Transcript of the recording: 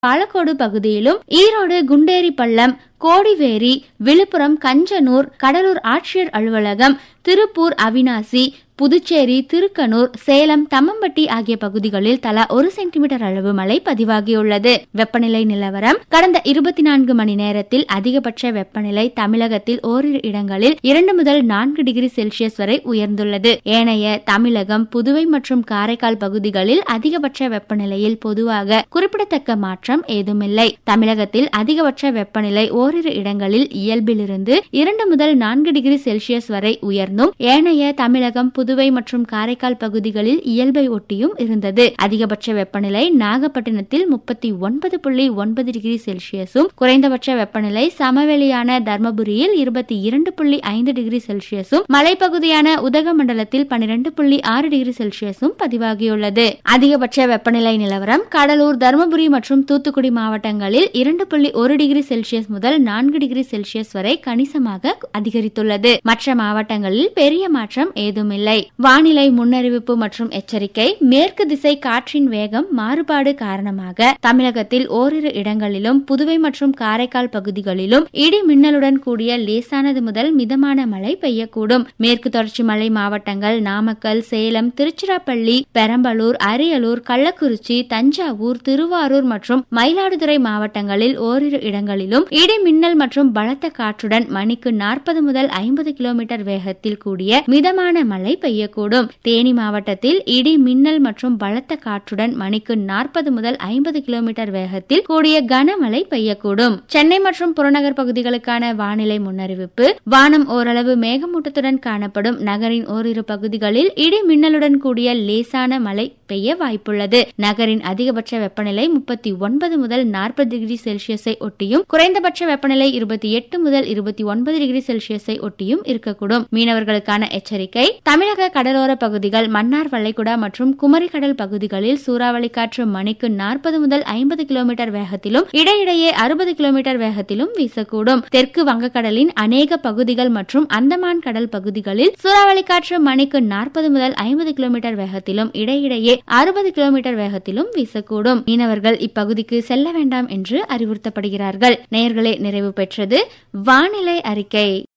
பாலக்கோடு பகுதியிலும் ஈரோடு குண்டேரி பள்ளம் கோடிவேரி விழுப்புரம் கஞ்சனூர் கடலூர் ஆட்சியர் அலுவலகம் திருப்பூர் அவினாசி புதுச்சேரி திருக்கனூர் சேலம் தம்மம்பட்டி ஆகிய பகுதிகளில் தலா ஒரு சென்டிமீட்டர் அளவு மழை பதிவாகியுள்ளது வெப்பநிலை நிலவரம் கடந்த இருபத்தி நான்கு மணி நேரத்தில் அதிகபட்ச வெப்பநிலை தமிழகத்தில் ஓரிரு இடங்களில் இரண்டு முதல் நான்கு டிகிரி செல்சியஸ் வரை உயர்ந்துள்ளது ஏனைய தமிழகம் புதுவை மற்றும் காரைக்கால் பகுதிகளில் அதிகபட்ச வெப்பநிலையில் பொதுவாக குறிப்பிடத்தக்க மாற்றம் ஏதுமில்லை தமிழகத்தில் அதிகபட்ச வெப்பநிலை ஓரிரு இடங்களில் இயல்பிலிருந்து இரண்டு முதல் நான்கு டிகிரி செல்சியஸ் வரை உயர்ந்தும் ஏனைய தமிழகம் புதுவை மற்றும் காரைக்கால் பகுதிகளில் இயல்பை ஒட்டியும் இருந்தது அதிகபட்ச வெப்பநிலை நாகப்பட்டினத்தில் முப்பத்தி ஒன்பது புள்ளி ஒன்பது டிகிரி செல்சியஸும் குறைந்தபட்ச வெப்பநிலை சமவெளியான தர்மபுரியில் இருபத்தி இரண்டு புள்ளி ஐந்து டிகிரி செல்சியஸும் மலைப்பகுதியான உதகமண்டலத்தில் பனிரெண்டு புள்ளி ஆறு டிகிரி செல்சியஸும் பதிவாகியுள்ளது அதிகபட்ச வெப்பநிலை நிலவரம் கடலூர் தருமபுரி மற்றும் தூத்துக்குடி மாவட்டங்களில் இரண்டு புள்ளி ஒரு டிகிரி செல்சியஸ் முதல் நான்கு டிகிரி செல்சியஸ் வரை கணிசமாக அதிகரித்துள்ளது மற்ற மாவட்டங்களில் பெரிய மாற்றம் ஏதுமில்லை வானிலை முன்னறிவிப்பு மற்றும் எச்சரிக்கை மேற்கு திசை காற்றின் வேகம் மாறுபாடு காரணமாக தமிழகத்தில் ஓரிரு இடங்களிலும் புதுவை மற்றும் காரைக்கால் பகுதிகளிலும் இடி மின்னலுடன் கூடிய லேசானது முதல் மிதமான மழை பெய்யக்கூடும் மேற்கு தொடர்ச்சி மலை மாவட்டங்கள் நாமக்கல் சேலம் திருச்சிராப்பள்ளி பெரம்பலூர் அரியலூர் கள்ளக்குறிச்சி தஞ்சாவூர் திருவாரூர் மற்றும் மயிலாடுதுறை மாவட்டங்களில் ஓரிரு இடங்களிலும் இடி மின்னல் மற்றும் பலத்த காற்றுடன் மணிக்கு நாற்பது முதல் ஐம்பது கிலோமீட்டர் வேகத்தில் கூடிய மிதமான மழை பெய்யக்கூடும் தேனி மாவட்டத்தில் இடி மின்னல் மற்றும் பலத்த காற்றுடன் மணிக்கு நாற்பது முதல் ஐம்பது கிலோமீட்டர் வேகத்தில் கூடிய கனமழை பெய்யக்கூடும் சென்னை மற்றும் புறநகர் பகுதிகளுக்கான வானிலை முன்னறிவிப்பு வானம் ஓரளவு மேகமூட்டத்துடன் காணப்படும் நகரின் ஓரிரு பகுதிகளில் இடி மின்னலுடன் கூடிய லேசான மழை பெய்ய வாய்ப்புள்ளது நகரின் அதிகபட்ச வெப்பநிலை முப்பத்தி ஒன்பது முதல் நாற்பது டிகிரி செல்சியஸை ஒட்டியும் குறைந்தபட்ச வெப்பநிலை இருபத்தி எட்டு முதல் இருபத்தி ஒன்பது டிகிரி செல்சியஸை ஒட்டியும் இருக்கக்கூடும் மீனவர்களுக்கான எச்சரிக்கை தமிழக கடலோர பகுதிகள் மன்னார் வளைகுடா மற்றும் குமரிக்கடல் பகுதிகளில் சூறாவளி காற்று மணிக்கு நாற்பது முதல் ஐம்பது கிலோமீட்டர் வேகத்திலும் இடையிடையே அறுபது கிலோமீட்டர் வேகத்திலும் வீசக்கூடும் தெற்கு வங்கக்கடலின் அநேக பகுதிகள் மற்றும் அந்தமான் கடல் பகுதிகளில் சூறாவளி காற்று மணிக்கு நாற்பது முதல் ஐம்பது கிலோமீட்டர் வேகத்திலும் இடையிடையே அறுபது கிலோமீட்டர் வேகத்திலும் வீசக்கூடும் மீனவர்கள் இப்பகுதிக்கு செல்ல வேண்டாம் என்று அறிவுறுத்தப்படுகிறார்கள் நேயர்களே நிறைவு பெற்றது வானிலை அறிக்கை